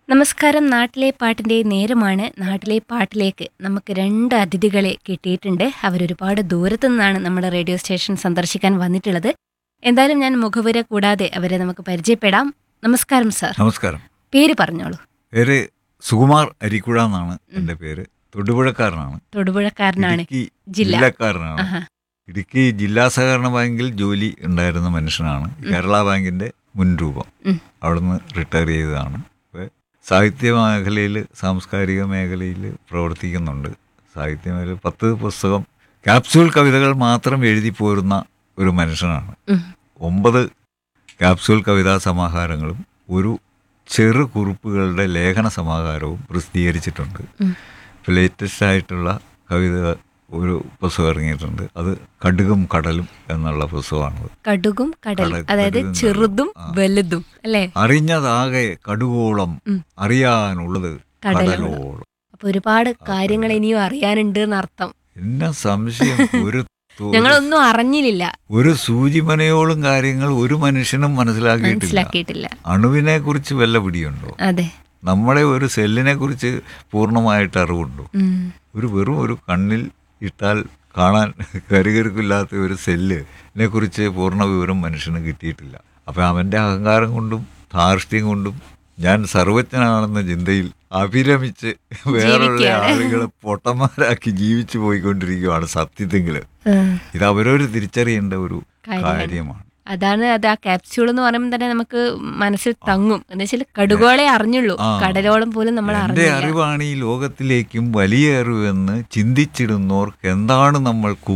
നമസ്കാരം നാട്ടിലെ പാട്ടിൻ്റെ നേരമാണ് നാട്ടിലെ പാട്ടിലേക്ക് നമുക്ക് രണ്ട് അതിഥികളെ കിട്ടിയിട്ടുണ്ട് അവരൊരുപാട് ദൂരത്തു നിന്നാണ് നമ്മുടെ റേഡിയോ സ്റ്റേഷൻ സന്ദർശിക്കാൻ വന്നിട്ടുള്ളത് എന്തായാലും ഞാൻ മുഖവുര കൂടാതെ അവരെ നമുക്ക് പരിചയപ്പെടാം നമസ്കാരം സാർ നമസ്കാരം പേര് പറഞ്ഞോളൂ പേര് സുകുമാർ അരിക്കുഴ എന്നാണ് എൻ്റെ പേര് തൊടുപുഴക്കാരനാണ് തൊടുപുഴക്കാരനാണ് ഇടുക്കി ജില്ല. ജില്ലക്കാരനാണ് ആഹാ. ഇടുക്കി ജില്ലാ സഹകരണ ബാങ്കിൽ ജോലി ഉണ്ടായിരുന്ന മനുഷ്യനാണ് കേരള ബാങ്കിന്റെ മുൻ രൂപം ഉം. അവിടുന്ന് റിട്ടയർ ചെയ്തതാണ് ഇപ്പൊ സാഹിത്യ മേഖലയിൽ സാംസ്കാരിക മേഖലയിൽ പ്രവർത്തിക്കുന്നുണ്ട് സാഹിത്യ മേഖല പത്ത് പുസ്തകം ക്യാപ്സ്യൂൾ കവിതകൾ മാത്രം എഴുതി പോരുന്ന ഒരു മനുഷ്യനാണ് ഉം. ഒമ്പത് ക്യാപ്സ്യൂൾ കവിതാ സമാഹാരങ്ങളും ഒരു ചെറു കുറിപ്പുകളുടെ ലേഖന സമാഹാരവും പ്രസിദ്ധീകരിച്ചിട്ടുണ്ട് ഉം. ഇപ്പോൾ ലേറ്റസ്റ്റ് ആയിട്ടുള്ള കവിത ഒരു പുസ്തകം ഇറങ്ങിയിട്ടുണ്ട് അത് കടുകും കടലും എന്നുള്ള പുസ്തകമാണത് കടുകും കടലും കട- അതായത് കടുകും ചെറുതും ആ. വലുതും അല്ലേ അറിഞ്ഞതാകെ കടുകോളം ഉം. അറിയാനുള്ളത് കടലോളം. കടലോളം അപ്പൊ ഒരുപാട് കാര്യങ്ങൾ ഇനിയും അറിയാനുണ്ട് എന്നർത്ഥം എന്നെ സംശയം ഒരു തു- ഞങ്ങളൊന്നും അറിഞ്ഞില്ല ഒരു സൂചിമനയോളം കാര്യങ്ങൾ ഒരു മനുഷ്യനും മനസ്സിലാക്കിയിട്ടില്ല മനസ്സിലാക്കിയിട്ടില്ല അണുവിനെ കുറിച്ച് വല്ല പിടിയുണ്ടോ അതെ നമ്മുടെ ഒരു സെല്ലിനെ കുറിച്ച് പൂർണ്ണമായിട്ട് അറിവുണ്ടോ ഉം. ഒരു വെറും ഒരു കണ്ണിൽ ഇട്ടാൽ കാണാൻ കരുകരുക്കില്ലാത്ത ഒരു സെല്ലിനെ കുറിച്ച് പൂർണ്ണ വിവരം മനുഷ്യന് കിട്ടിയിട്ടില്ല അപ്പം അവൻ്റെ അഹങ്കാരം കൊണ്ടും ധാർഷ്ട്യം കൊണ്ടും ഞാൻ സർവജ്ഞനാണെന്ന ചിന്തയിൽ അഭിരമിച്ച് വേറുള്ള ജീവിക്കുകയാണ്. ആളുകളെ പൊട്ടന്മാരാക്കി ജീവിച്ചു പോയിക്കൊണ്ടിരിക്കുകയാണ് സത്യത്തെങ്കിൽ ഉം. ഇത് അവരവർ തിരിച്ചറിയേണ്ട ഒരു കാര്യമാണ്. കാര്യമാണ് അതാണ് അത് ആ ക്യാപ്സ്യൂൾ എന്ന് പറയുമ്പോൾ തന്നെ നമുക്ക് മനസ്സിൽ തങ്ങും എന്ന് വെച്ചാൽ കടുകോളെ അറിഞ്ഞുള്ളൂ ആ. കടലോളം പോലും നമ്മൾ എന്റെ അറിഞ്ഞില്ല അറിവാണ് ഈ ലോകത്തിലേക്കും വലിയ അറിവെന്ന് ചിന്തിച്ചിടുന്നവർക്ക് എന്താണ് നമ്മൾക്ക്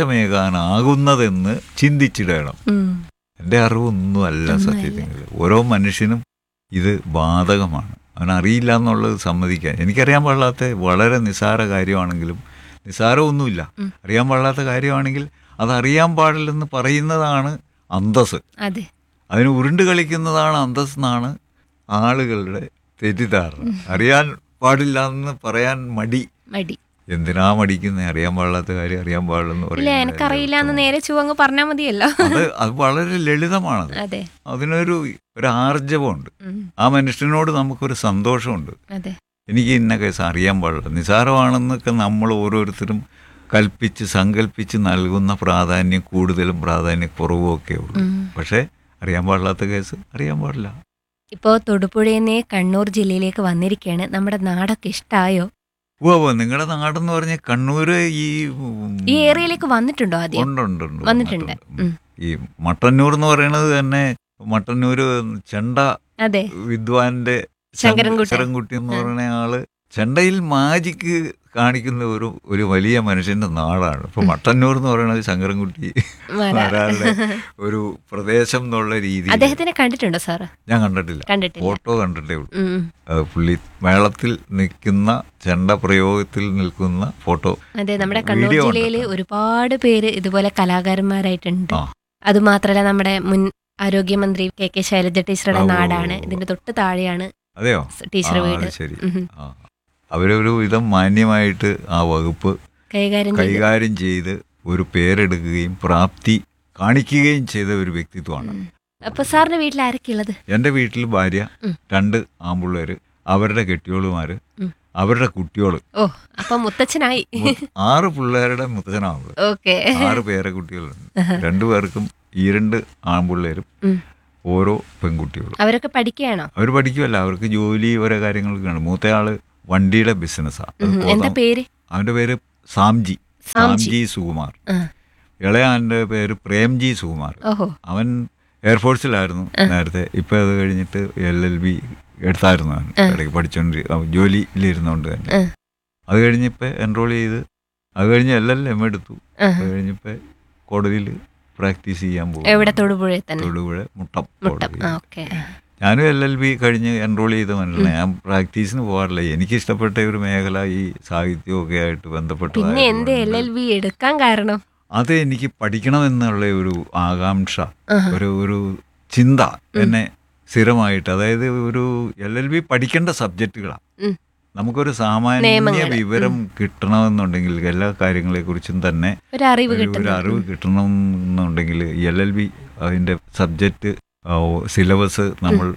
ഉപദേശമേകാനാകുന്നതെന്ന് ചിന്തിച്ചിടണം ഉം. എൻ്റെ അറിവൊന്നും അല്ല സത്യത്തിൽ ഓരോ മനുഷ്യനും ഇത് ബാധകമാണ് അവൻ അറിയില്ല എന്നുള്ളത് സമ്മതിക്കാൻ എനിക്കറിയാൻ പാടില്ലാത്ത വളരെ നിസ്സാര കാര്യമാണെങ്കിലും നിസ്സാരമൊന്നുമില്ല ഉം. അറിയാൻ പാടില്ലാത്ത കാര്യമാണെങ്കിൽ അത് അറിയാൻ പാടില്ലെന്ന് പറയുന്നതാണ് അന്തസ് അതെ അതിന് ഉരുണ്ട് കളിക്കുന്നതാണ് അന്തസ് എന്നാണ് ആളുകളുടെ തെറ്റിദ്ധാരണ അറിയാൻ പാടില്ല എന്ന് പറയാൻ മടി മടി എന്തിനാ മടിക്കുന്നത് അറിയാൻ പാടില്ലാത്ത കാര്യം അറിയാൻ പാടില്ലെന്ന് ഇല്ല പറയുന്നത് എനിക്കറിയില്ല എന്ന് നേരെ ചുവങ്ങ് പറഞ്ഞാൽ മതിയല്ലോ അത് അത് വളരെ ലളിതമാണത് അതെ അതിനൊരു ഒരു ആർജവമുണ്ട് ഉം. ആ മനുഷ്യനോട് നമുക്കൊരു സന്തോഷമുണ്ട് അതെ എനിക്ക് ഇന്ന കേസ് അറിയാൻ പാടില്ല നിസാരമാണെന്നൊക്കെ നമ്മൾ ഓരോരുത്തരും കൽപ്പിച്ച് സങ്കല്പിച്ച് നൽകുന്ന പ്രാധാന്യം കൂടുതലും പ്രാധാന്യം കുറവും ഒക്കെ ഉള്ളൂ ഉം. പക്ഷേ അറിയാൻ പാടില്ലാത്ത കേസ് അറിയാൻ പാടില്ല ഇപ്പോ തൊടുപുഴയിൽ നിന്ന് കണ്ണൂർ ജില്ലയിലേക്ക് വന്നിരിക്കുകയാണ് നമ്മുടെ നാടൊക്കെ ഇഷ്ടായോ ഓ ഓ നിങ്ങളുടെ നാടെന്ന് പറഞ്ഞ കണ്ണൂര് ഈ ഉം, ഈ ഏരിയയിലേക്ക് വന്നിട്ടുണ്ടോ ആദ്യം ഉണ്ട് ഉണ്ട് ഉണ്ട് വന്നിട്ടുണ്ട് ഉം. ഈ മട്ടന്നൂർ എന്ന് പറയുന്നത് തന്നെ മട്ടന്നൂര് ചെണ്ട അതെ വിദ്വാന്റെ ശങ്കരൻകുട്ടി. ശങ്കരൻകുട്ടി എന്ന് പറയുന്ന ആള് ചെണ്ടയിൽ മാജിക്ക് കാണിക്കുന്ന ഒരു ഒരു വലിയ മനുഷ്യന്റെ നാടാണ് ഇപ്പൊ മട്ടന്നൂർ എന്ന് പറയുന്നത് ശങ്കരൻകുട്ടി വരാ. വരാറുടെ ഒരു പ്രദേശം എന്നുള്ള രീതിയിൽ അദ്ദേഹത്തിനെ കണ്ടിട്ടുണ്ടോ സാറ് ഞാൻ കണ്ടിട്ടില്ല കണ്ടിട്ടില്ല ഫോട്ടോ കണ്ടിട്ടേ ഉള്ളൂ ഉം. അത് പുള്ളി മേളത്തിൽ നിൽക്കുന്ന ചെണ്ട പ്രയോഗത്തിൽ നിൽക്കുന്ന ഫോട്ടോ അതെ നമ്മുടെ കണ്ണൂർ വീഡിയോ ജില്ലയിൽ കണ്ടിട്ടുണ്ട്. ഒരുപാട് പേര് ഇതുപോലെ കലാകാരന്മാരായിട്ടുണ്ട് ആ. അതുമാത്രല്ല നമ്മുടെ മുൻ ആരോഗ്യമന്ത്രി കെ കെ ശൈലജ ടീച്ചറുടെ ഓ, ഓ, നാടാണ് ഓ. ഇതിന്റെ തൊട്ട് താഴെയാണ് അതെയോ ടീച്ചർ ആ, വീട് അത് ശരി ഉം. ആ അവരൊരു വിധം മാന്യമായിട്ട് ആ വകുപ്പ് കൈകാര്യം ചെയ്ത് കൈകാര്യം ചെയ്ത് ഒരു പേരെടുക്കുകയും പ്രാപ്തി കാണിക്കുകയും ചെയ്ത ഒരു വ്യക്തിത്വമാണ് ഉം. അപ്പൊ സാറിന്റെ വീട്ടിൽ ആരൊക്കെ ഉള്ളത് എൻ്റെ വീട്ടിൽ ഭാര്യ ഉം. രണ്ട് ആമ്പിള്ളേര് അവരുടെ കെട്ടിയോളുമാര് ഉം. അവരുടെ കുട്ടിയോള് ഓ അപ്പൊ മുത്തച്ഛനായി മു- ആറ് പിള്ളേരുടെ മുത്തച്ഛനാവുള്ളു ഓക്കെ ആറ് പേരെ കുട്ടികളുണ്ട് രണ്ടുപേർക്കും ഈ രണ്ട് ആൺപിള്ളേരും ഉം. ഓരോ പെൺകുട്ടികളും അവരൊക്കെ പഠിക്കുകയാണോ അവർ പഠിക്കുമല്ല അവർക്ക് ജോലി ഓരോ കാര്യങ്ങളൊക്കെയാണ് മൂത്തയാള് വണ്ടിയുടെ ബിസിനസ്സാണ് ഉം. എന്താ പേര് അവന്റെ പേര് സാംജി സാംജി. സാംജി സുകുമാർ ആ. ഇളയാന്റെ പേര് പ്രേംജി സുകുമാർ ഓഹോ അവൻ എയർഫോഴ്സിലായിരുന്നു നേരത്തെ ഇപ്പൊ അത് കഴിഞ്ഞിട്ട് എൽ എൽ ബി എടുത്തായിരുന്നു അവൻ ഇടയ്ക്ക് പഠിച്ചോണ്ട് അവൻ ജോലിയിലിരുന്നോണ്ട് തന്നെ ആ. അത് കഴിഞ്ഞിപ്പോ എൻറോൾ ചെയ്ത് അത് കഴിഞ്ഞ് എൽ എൽ എം എടുത്തു ആ. അത് കഴിഞ്ഞിപ്പോ കോടതിയിൽ പ്രാക്ടീസ് ചെയ്യാൻ പോകും എവിടെ തൊടുപുഴയിൽ തന്നെ തൊടുപുഴ മുട്ടം മുട്ടം കോടതി ആ ഓക്കെ ഞാനും എൽ എൽ ബി കഴിഞ്ഞ് എൻറോൾ ചെയ്ത മനുഷ്യനാണ് ഞാൻ പ്രാക്ടീസിന് പോകാറില്ല എനിക്ക് ഇഷ്ടപ്പെട്ട ഒരു മേഖല ഈ സാഹിത്യമൊക്കെ ആയിട്ട് ബന്ധപ്പെട്ട പിന്നെ എന്ത് എൽ എൽ ബി എടുക്കാൻ കാരണം അത് എനിക്ക് പഠിക്കണമെന്നുള്ള ഒരു ആകാംക്ഷ ആഹാ. ഒരു ഒരു ചിന്ത എന്നെ സ്ഥിരമായിട്ട് അതായത് ഒരു എൽ എൽ ബി പഠിക്കേണ്ട സബ്ജക്റ്റുകളാണ് ഉം. നമുക്കൊരു സാമാന്യ നിയമങ്ങള്. വിവരം കിട്ടണമെന്നുണ്ടെങ്കിൽ എല്ലാ കാര്യങ്ങളെക്കുറിച്ചും തന്നെ ഒരു അറിവ് ഒരു- ഒരു കിട്ടുന്നു അറിവ് കിട്ടണമെന്നുണ്ടെങ്കിൽ എൽ എൽ ബി അതിൻ്റെ സബ്ജക്റ്റ് സിലബസ് നമ്മൾ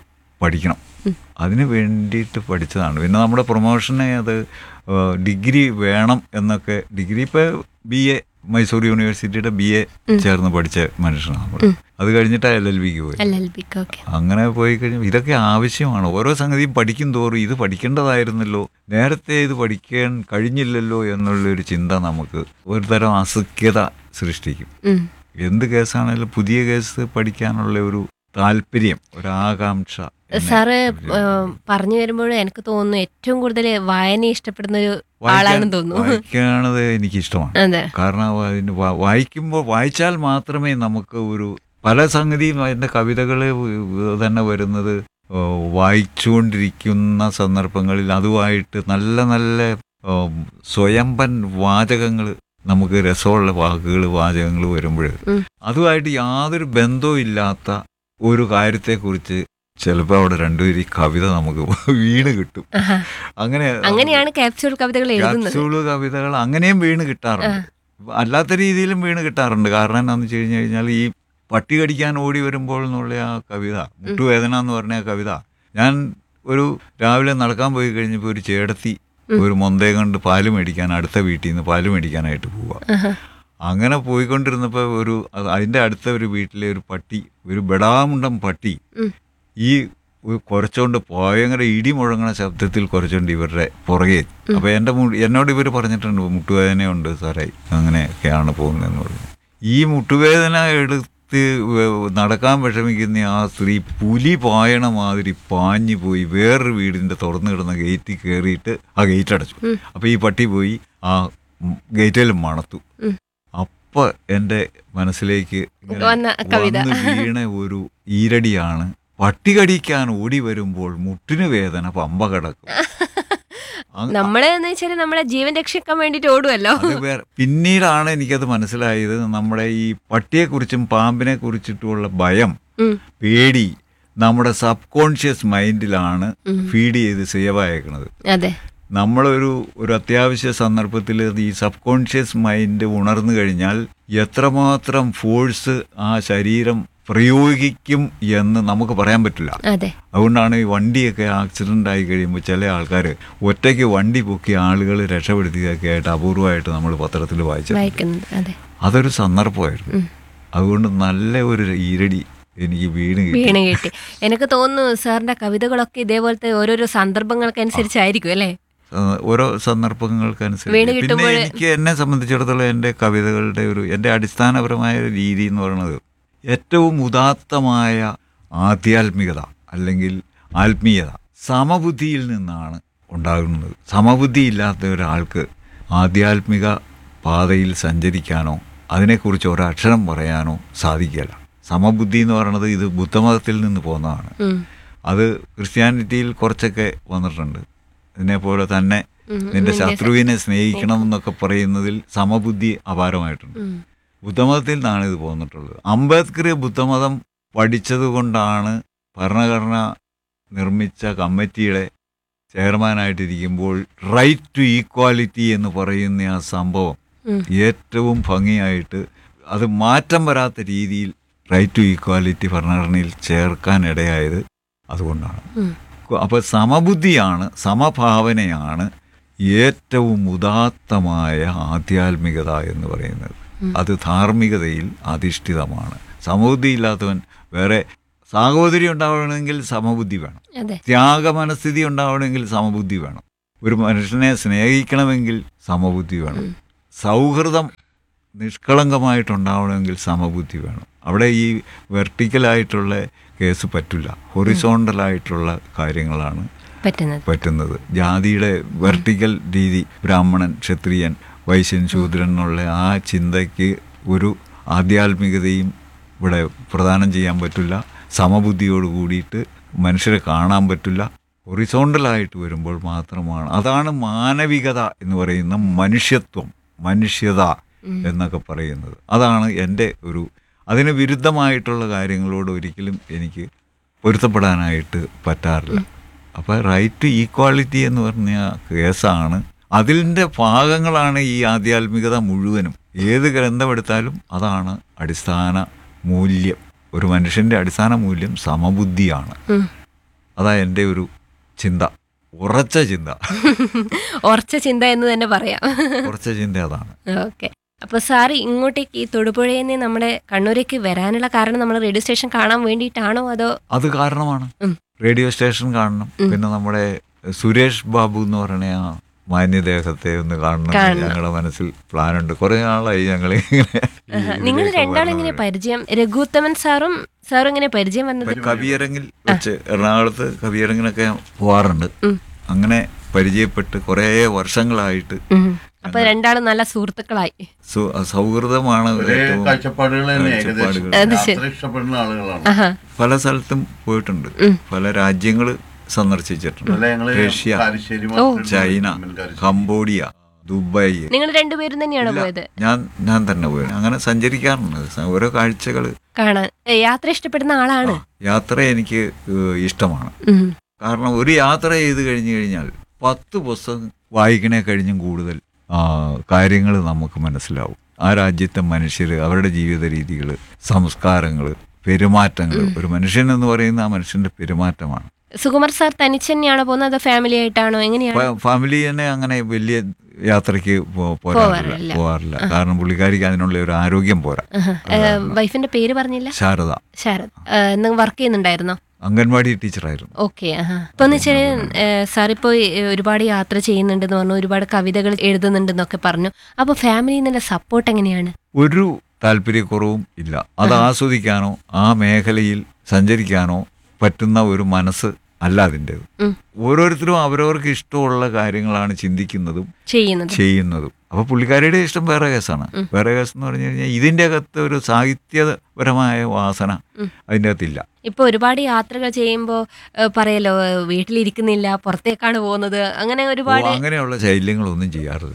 പഠിക്കണം അതിന് വേണ്ടിയിട്ട് പഠിച്ചതാണ് പിന്നെ നമ്മുടെ പ്രൊമോഷനെ അത് ഏഹ്, ഡിഗ്രി വേണം എന്നൊക്കെ ഡിഗ്രി ഇപ്പോൾ ബി എ മൈസൂർ യൂണിവേഴ്സിറ്റിയുടെ ബി എ ചേർന്ന് പഠിച്ച മനുഷ്യനാണ് നമ്മൾ അത് കഴിഞ്ഞിട്ട് എൽ എൽ ബിക്ക് പോയി എൽ എൽ ബിക്ക് ഓക്കെ അങ്ങനെ പോയി കഴിഞ്ഞാൽ ഇതൊക്കെ ആവശ്യമാണ് ഓരോ സംഗതിയും പഠിക്കും തോറും ഇത് പഠിക്കേണ്ടതായിരുന്നല്ലോ നേരത്തെ ഇത് പഠിക്കാൻ കഴിഞ്ഞില്ലല്ലോ എന്നുള്ളൊരു ചിന്ത നമുക്ക് ഒരു തരം അസഖ്യത സൃഷ്ടിക്കും എന്ത് കേസാണെങ്കിലും പുതിയ കേസ് പഠിക്കാനുള്ള ഒരു താല്പര്യം ഒരു ആകാംക്ഷ എന്നെ സാറ് ഒരു- ഏഹ്, പറഞ്ഞു വരുമ്പോൾ എനിക്ക് തോന്നുന്നു ഏറ്റവും കൂടുതൽ വായന ഇഷ്ടപ്പെടുന്ന ഒരു വായിക്കാൻ- ആളാണെന്ന് തോന്നുന്നു വായിക്കണത് എനിക്കിഷ്ടമാണ് അതെ കാരണം അതിന് വാ- വായിക്കുമ്പോൾ വായിച്ചാൽ മാത്രമേ നമുക്ക് ഒരു പല സംഗതിയും എൻ്റെ കവിതകൾ തന്നെ വരുന്നത് ഓ, വായിച്ചുകൊണ്ടിരിക്കുന്ന സന്ദർഭങ്ങളിൽ അതുമായിട്ട് നല്ല നല്ല ഉം, സ്വയംപൻ വാചകങ്ങൾ നമുക്ക് രസമുള്ള വാക്കുകൾ വാചകങ്ങൾ വരുമ്പോൾ ഉം. അതുമായിട്ട് യാതൊരു ബന്ധവും ഇല്ലാത്ത ഒരു കാര്യത്തെക്കുറിച്ച് ചിലപ്പോൾ അവിടെ രണ്ടുപേരും കവിത നമുക്ക് വീണ് കിട്ടും ആഹാ. അങ്ങനെ അങ്ങനെയാണ് ക്യാപ്സ്യൂൾ കവിതകൾ എഴുതുന്നത് ക്യാപ്സ്യൂള് കവിതകൾ അങ്ങനെയും വീണ് കിട്ടാറുണ്ട് അല്ലാത്ത രീതിയിലും വീണ് കിട്ടാറുണ്ട് കാരണം എന്താണെന്ന് വെച്ച് കഴിഞ്ഞു കഴിഞ്ഞാൽ ഈ പട്ടി കടിക്കാൻ ഓടി വരുമ്പോൾ എന്നുള്ള ആ കവിത മുട്ടുവേദന എന്ന് പറഞ്ഞ ആ കവിത ഞാൻ ഒരു രാവിലെ നടക്കാൻ പോയി കഴിഞ്ഞപ്പോൾ ഒരു ചേടത്തി ഒരു മൊന്തയെ കൊണ്ട് പാല് മേടിക്കാൻ അടുത്ത വീട്ടിൽ നിന്ന് പാല് മേടിക്കാനായിട്ട് പോവുക ആഹാ. അങ്ങനെ പോയിക്കൊണ്ടിരുന്നപ്പോൾ ഒരു അത് അതിൻ്റെ അടുത്ത ഒരു വീട്ടിലെ ഒരു പട്ടി ഒരു ബെടാമുണ്ടം പട്ടി ഉം. ഈ ഒരു കുറച്ചുകൊണ്ട് ഭയങ്കര ഇടി മുഴങ്ങണ ശബ്ദത്തിൽ കുറച്ചുകൊണ്ട് ഇവരുടെ പുറകെ അപ്പോൾ എൻ്റെ മു- എന്നോട് ഇവർ പറഞ്ഞിട്ടുണ്ട് മുട്ടുവേദനയുണ്ട് സാറേ അങ്ങനെയൊക്കെയാണ് പോകുന്നതെന്ന് പറഞ്ഞു ഈ മുട്ടുവേദന എടുത്ത് വേ- നടക്കാൻ വിഷമിക്കുന്ന ആ സ്ത്രീ പുലി പായണ മാതിരി പാഞ്ഞു പോയി വേറൊരു വീടിൻ്റെ തുറന്നു കിടന്ന ഗേറ്റിൽ കയറിയിട്ട് ആ ഗേറ്റ് അടച്ചു അപ്പോൾ ഈ പട്ടി പോയി ആ ഗേറ്റിൽ മണത്തു ഉം. അപ്പൊ എൻ്റെ മനസ്സിലേക്ക് ഇങ്ങനെ വന്ന കവിത. വന്ന് വീണ ഒരു ഈരടിയാണ് പട്ടി കടിക്കാൻ ഓടി വരുമ്പോൾ മുട്ടിന് വേദന പമ്പ കിടക്കും അങ് നമ്മള് എന്ന് വെച്ചാൽ നമ്മളെ ജീവൻ രക്ഷിക്കാൻ വേണ്ടിട്ട് ഓടുമല്ലോ അത് വേറെ പിന്നീടാണ് എനിക്കത് മനസ്സിലായത് നമ്മുടെ ഈ പട്ടിയെക്കുറിച്ചും പാമ്പിനെ കുറിച്ചിട്ടുള്ള ഭയം ഉം. പേടി നമ്മുടെ സബ് കോൺഷ്യസ് മൈൻഡിലാണ് ഉം. ഫീഡ് ചെയ്ത് സേവ് അയക്കുന്നത് അതെ നമ്മളൊരു ഒരു അത്യാവശ്യ സന്ദർഭത്തിൽ ഈ സബ് കോൺഷ്യസ് മൈൻഡ് ഉണർന്നു കഴിഞ്ഞാൽ എത്രമാത്രം ഫോഴ്സ് ആ ശരീരം പ്രയോഗിക്കും എന്ന് നമുക്ക് പറയാൻ പറ്റില്ല അതെ അതുകൊണ്ടാണ് ഈ വണ്ടിയൊക്കെ ആക്സിഡൻ്റ് ആയി കഴിയുമ്പോൾ ചില ആൾക്കാർ ഒറ്റയ്ക്ക് വണ്ടി പൊക്കി ആളുകൾ രക്ഷപ്പെടുത്തിയൊക്കെ ആയിട്ട് അപൂർവമായിട്ട് നമ്മൾ പത്രത്തിൽ വായിച്ചത് വായിക്കുന്നത് അതെ അതൊരു സന്ദർഭമായിരുന്നു ഉം. അതുകൊണ്ട് നല്ല ഒരു ഈരടി എനിക്ക് വീണ് കിട്ടി വീണ് കിട്ടി എനിക്ക് തോന്നുന്നു സാറിന്റെ കവിതകളൊക്കെ ഇതേപോലത്തെ ഓരോരോ സന്ദർഭങ്ങൾക്കനുസരിച്ചായിരിക്കും അല്ലേ ആ, ഓരോ സന്ദർഭങ്ങൾക്കനുസരിച്ച് വീണ് പിന്നെ കിട്ടുമ്പോൾ- എനിക്ക് എന്നെ സംബന്ധിച്ചിടത്തോളം എൻ്റെ കവിതകളുടെ ഒരു എൻ്റെ അടിസ്ഥാനപരമായ ഒരു രീതി എന്ന് പറയുന്നത് ഏറ്റവും ഉദാത്തമായ ആധ്യാത്മികത അല്ലെങ്കിൽ ആത്മീയത സമബുദ്ധിയിൽ നിന്നാണ് ഉണ്ടാകുന്നത് സമബുദ്ധി ഇല്ലാത്ത ഒരാൾക്ക് ആധ്യാത്മിക പാതയിൽ സഞ്ചരിക്കാനോ അതിനെക്കുറിച്ച് ഒരക്ഷരം പറയാനോ സാധിക്കില്ല സമബുദ്ധി എന്ന് പറയുന്നത് ഇത് ബുദ്ധമതത്തിൽ നിന്ന് പോകുന്നതാണ് ഉം. അത് ക്രിസ്ത്യാനിറ്റിയിൽ കുറച്ചൊക്കെ വന്നിട്ടുണ്ട് ഇതിനെപ്പോലെ തന്നെ ഉം. നിന്റെ ശത്രുവിനെ സ്നേഹിക്കണം എന്നൊക്കെ പറയുന്നതിൽ സമബുദ്ധി അപാരമായിട്ടുണ്ട് ഉം. ബുദ്ധമതത്തിൽ നിന്നാണ് ഇത് പോന്നിട്ടുള്ളത് അംബേദ്കർ ബുദ്ധമതം പഠിച്ചതുകൊണ്ടാണ് ഭരണഘടന നിർമ്മിച്ച കമ്മിറ്റിയുടെ ചെയർമാനായിട്ടിരിക്കുമ്പോൾ റൈറ്റ് ടു ഈക്വാലിറ്റി എന്ന് പറയുന്ന ആ സംഭവം ഉം. ഏറ്റവും ഭംഗിയായിട്ട് അത് മാറ്റം വരാത്ത രീതിയിൽ റൈറ്റ് ടു ഈക്വാലിറ്റി ഭരണഘടനയിൽ ചേർക്കാൻ ഇടയായത് അതുകൊണ്ടാണ് ഉം. അപ്പോൾ സമബുദ്ധിയാണ് സമഭാവനയാണ് ഏറ്റവും ഉദാത്തമായ ആധ്യാത്മികത എന്ന് പറയുന്നത് അത് ധാർമ്മികതയിൽ അധിഷ്ഠിതമാണ് സമബുദ്ധി ഇല്ലാത്തവൻ വേറെ സാഹോദര്യം ഉണ്ടാവണമെങ്കിൽ സമബുദ്ധി വേണം അതെ ത്യാഗമനസ്ഥിതി ഉണ്ടാവണമെങ്കിൽ സമബുദ്ധി വേണം ഒരു മനുഷ്യനെ സ്നേഹിക്കണമെങ്കിൽ സമബുദ്ധി വേണം സൗഹൃദം നിഷ്കളങ്കമായിട്ടുണ്ടാവണമെങ്കിൽ സമബുദ്ധി വേണം അവിടെ ഈ വെർട്ടിക്കലായിട്ടുള്ള കേസ് പറ്റില്ല ഹൊറിസോണ്ടലായിട്ടുള്ള കാര്യങ്ങളാണ് പറ്റുന്നത് പറ്റുന്നത് ജാതിയുടെ വെർട്ടിക്കൽ രീതി ബ്രാഹ്മണൻ ക്ഷത്രിയൻ വൈശ്യൻ ശൂദ്രൻ എന്നുള്ള ആ ചിന്തയ്ക്ക് ഒരു ആധ്യാത്മികതയും ഇവിടെ പ്രദാനം ചെയ്യാൻ പറ്റില്ല സമബുദ്ധിയോട് കൂടിയിട്ട് മനുഷ്യരെ കാണാൻ പറ്റില്ല ഹൊറിസോണ്ടലായിട്ട് വരുമ്പോൾ മാത്രമാണ് അതാണ് മാനവികത എന്ന് പറയുന്ന മനുഷ്യത്വം മനുഷ്യത എന്നൊക്കെ പറയുന്നത് അതാണ് എൻ്റെ ഒരു അതിന് വിരുദ്ധമായിട്ടുള്ള കാര്യങ്ങളോട് ഒരിക്കലും എനിക്ക് പൊരുത്തപ്പെടാനായിട്ട് പറ്റാറില്ല അപ്പോൾ റൈറ്റ് ടു ഈക്വാളിറ്റി എന്ന് പറഞ്ഞ കേസാണ് അതിൻ്റെ ഭാഗങ്ങളാണ് ഈ ആധ്യാത്മികത മുഴുവനും ഏത് ഗ്രന്ഥമെടുത്താലും അതാണ് അടിസ്ഥാന മൂല്യം ഒരു മനുഷ്യൻ്റെ അടിസ്ഥാന മൂല്യം സമബുദ്ധിയാണ് ഉം. അതാ എൻ്റെ ഒരു ചിന്ത ഉറച്ച ചിന്ത ഉറച്ച ചിന്ത എന്ന് തന്നെ പറയാം ഉറച്ച ചിന്ത അതാണ് ഓക്കെ അപ്പൊ സാറ് ഇങ്ങോട്ടേക്ക് ഈ തൊടുപുഴയിൽ നിന്ന് നമ്മുടെ കണ്ണൂരേക്ക് വരാനുള്ള കാരണം നമ്മൾ റേഡിയോ സ്റ്റേഷൻ കാണാൻ വേണ്ടിയിട്ടാണോ അതോ അത് കാരണമാണ് ഉം. റേഡിയോ സ്റ്റേഷൻ കാണണം പിന്നെ നമ്മുടെ സുരേഷ് ബാബു എന്ന് പറയുന്ന ആ മാന്യദേഹത്തെ ഒന്ന് കാണണം കാണണം. ഞങ്ങളുടെ മനസ്സിൽ പ്ലാനുണ്ട് കുറെ നാളായി ഞങ്ങൾ ഇങ്ങനെ നിങ്ങൾ രണ്ടാളും എങ്ങനെ പരിചയം രഘുത്തമൻ സാറും സാറും എങ്ങനെ പരിചയം വന്നത് കവിയരങ്ങിൽ വെച്ച് എറണാകുളത്ത് കവിയരങ്ങിനൊക്കെ പോവാറുണ്ട് ഉം. അങ്ങനെ പരിചയപ്പെട്ട് കുറേ വർഷങ്ങളായിട്ട് ഉം. അപ്പൊ രണ്ടാളും നല്ല സുഹൃത്തുക്കളായി സു- സൗഹൃദമാണ് ഒരേ ഏറ്റവും കാഴ്ചപ്പാടുകൾ തന്നെ ഏകദേശം കാഴ്ചപ്പാടുകൾ. അത് ശരി. യാത്ര ഇഷ്ടപ്പെടുന്ന ആളുകളാണ് ആഹാ പല സ്ഥലത്തും പോയിട്ടുണ്ട് പല രാജ്യങ്ങൾ സന്ദർശിച്ചിട്ടുണ്ട് ഇന്നലെ ഞങ്ങള് റഷ്യ കാരശ്ശേരി ഓ. മാർക്കറ്റ് ചൈന പോയി. കാരശ്ശേരി. കംബോഡിയ ദുബായ് നിങ്ങൾ രണ്ടുപേരും തന്നെയാണോ പോയത് ഞാൻ ഞാൻ തന്നെ പോയി അങ്ങനെ സഞ്ചരിക്കാറുണ്ട് സ- ഓരോ കാഴ്ചകൾ കാണാൻ ഏ, യാത്ര ഇഷ്ടപ്പെടുന്ന ആളാണ് യാത്ര എനിക്ക് ഏഹ്, ഇഷ്ടമാണ് ഉം. കാരണം ഒരു യാത്ര ചെയ്ത് കഴിഞ്ഞു കഴിഞ്ഞാൽ പത്ത് പുസ്തകം വായിക്കണേ കഴിഞ്ഞും കൂടുതൽ കാര്യങ്ങൾ നമുക്ക് മനസ്സിലാവും ആ രാജ്യത്തെ മനുഷ്യർ അവരുടെ ജീവിത രീതികൾ സംസ്കാരങ്ങൾ പെരുമാറ്റങ്ങൾ ഒരു മനുഷ്യൻ എന്ന് പറയുന്ന ആ മനുഷ്യന്റെ പെരുമാറ്റമാണ് സുകുമാർ സാർ തനിച്ച് തന്നെയാണോ പോകുന്നത് അതോ ഫാമിലി ആയിട്ടാണോ എങ്ങനെയാണ് ഫ- ഫാമിലി തന്നെ അങ്ങനെ വലിയ യാത്രയ്ക്ക് പോ- പോരാറില്ല പോവാറില്ല. പോവാറില്ല കാരണം പുള്ളിക്കാരിക്ക് അതിനുള്ള ഒരു ആരോഗ്യം പോരാ ആഹാ. ഏ, വൈഫിന്റെ പേര് പറഞ്ഞില്ല ശാരദ ശരത് നിങ്ങൾ വർക്ക് ചെയ്യുന്നുണ്ടായിരുന്നോ അംഗൻവാടി ടീച്ചറായിരുന്നു ഓക്കെ ഇപ്പൊ എന്ന് വെച്ചാൽ സാർ ഇപ്പോ ഒരുപാട് യാത്ര ചെയ്യുന്നുണ്ടെന്ന് പറഞ്ഞു ഒരുപാട് കവിതകൾ എഴുതുന്നുണ്ടെന്നൊക്കെ പറഞ്ഞു അപ്പൊ ഫാമിലിയിൽ നിന്നുള്ള സപ്പോർട്ട് എങ്ങനെയാണ് ഒരു താല്പര്യക്കുറവും ഇല്ല അത് ആസ്വദിക്കാനോ ആ മേഖലയിൽ സഞ്ചരിക്കാനോ പറ്റുന്ന ഒരു മനസ്സ് അല്ല അതിൻ്റെത് ഉം. ഓരോരുത്തരും അവരവർക്ക് ഇഷ്ടമുള്ള കാര്യങ്ങളാണ് ചിന്തിക്കുന്നതും ചെയ്യുന്നത് ചെയ്യുന്നതും അപ്പൊ പുള്ളിക്കാരിയുടെ ഇഷ്ടം വേറെ കേസാണ് വേറെ കേസ് എന്ന് പറഞ്ഞു കഴിഞ്ഞാൽ ഇതിന്റെ അകത്ത് ഒരു സാഹിത്യപരമായ വാസന അതിൻ്റെ അകത്തില്ല ഇപ്പൊ ഒരുപാട് യാത്രകൾ ചെയ്യുമ്പോ ഏ, പറയല്ലോ ഏ, വീട്ടിലിരിക്കുന്നില്ല പുറത്തേക്കാണ് പോകുന്നത് അങ്ങനെ ഓ, ഒരുപാട് അങ്ങനെയുള്ള ശൈല്യങ്ങളൊന്നും ചെയ്യാറില്ല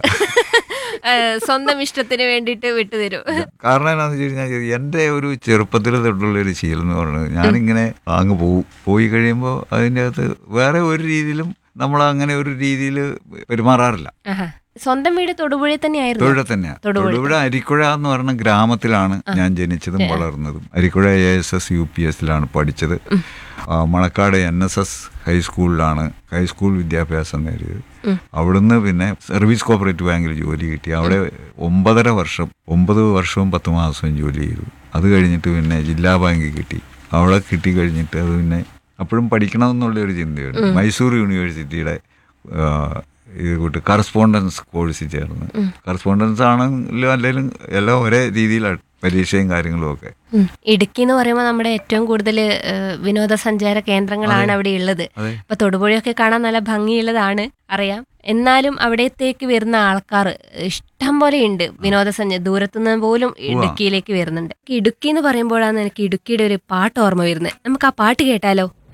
ഏ, സ്വന്തം ഇഷ്ടത്തിന് വേണ്ടിയിട്ട് വിട്ടുതരും കാരണം എന്താണെന്ന് വെച്ച് കഴിഞ്ഞാൽ എൻ്റെ ഒരു ചെറുപ്പത്തിൽ തൊട്ടുള്ള ഒരു ശീലം എന്ന് പറയുന്നത് ഞാനിങ്ങനെ അങ്ങ് പോവും പോയി കഴിയുമ്പോൾ അതിൻ്റെ അകത്ത് വേറെ ഒരു രീതിയിലും നമ്മൾ അങ്ങനെ ഒരു രീതിയിൽ പെരുമാറാറില്ല ആഹാ. സ്വന്തം വീട് തൊടുപുഴയിൽ തന്നെയായിരുന്നു തൊഴിൽ തന്നെയാണ് തൊടുപുഴ. തൊടുപുഴ അരിക്കുഴ എന്ന് പറയുന്ന ഗ്രാമത്തിലാണ് ഞാൻ ജനിച്ചതും വളർന്നതും Arikuzha A S S U P എസിലാണ് പഠിച്ചത് ആ, മണക്കാട് എൻ എസ് എസ് ഹൈസ്കൂളിലാണ് ഹൈസ്കൂൾ വിദ്യാഭ്യാസം നേടിയത് അവിടുന്ന് പിന്നെ സർവീസ് കോപ്പറേറ്റീവ് ബാങ്കിൽ ജോലി കിട്ടി അവിടെ ഒമ്പതര വർഷം ഒമ്പത് വർഷവും പത്ത് മാസവും ജോലി ചെയ്തു അത് കഴിഞ്ഞിട്ട് പിന്നെ ജില്ലാ ബാങ്കിൽ കിട്ടി അവിടെ കിട്ടി കഴിഞ്ഞിട്ട് അത് പിന്നെ അപ്പോഴും പഠിക്കണമെന്നുള്ള ഒരു ചിന്തയുണ്ട് മൈസൂർ യൂണിവേഴ്സിറ്റിയുടെ ആ, ഇത് കൂട്ട് കറസ്പോണ്ടൻസ് കോഴ്സിൽ ചേർന്ന് കറസ്പോണ്ടൻസ് ആണെങ്കിലും അല്ലെങ്കിൽ എല്ലാം ഒരേ രീതിയിലാണ് പരീക്ഷയും കാര്യങ്ങളും ഒക്കെ ഉം. ഇടുക്കി എന്ന് പറയുമ്പോൾ നമ്മുടെ ഏറ്റവും കൂടുതൽ വിനോദസഞ്ചാര കേന്ദ്രങ്ങളാണ് അവിടെ ഉള്ളത് അതെ. ഇപ്പൊ തൊടുപുഴയൊക്കെ കാണാൻ നല്ല ഭംഗിയുള്ളതാണ് അറിയാം എന്നാലും അവിടത്തേക്ക് വരുന്ന ആൾക്കാർ ഇഷ്ടം പോലെ ഉണ്ട് വിനോദസഞ്ചാര ദൂരത്തുനിന്ന് പോലും ഇടുക്കിയിലേക്ക് വരുന്നുണ്ട് ഇടുക്കി എന്ന് പറയുമ്പോഴാണ് എനിക്ക് ഇടുക്കിയുടെ ഒരു പാട്ട് ഓർമ്മ വരുന്നത് നമുക്ക് ആ പാട്ട് കേട്ടാലോ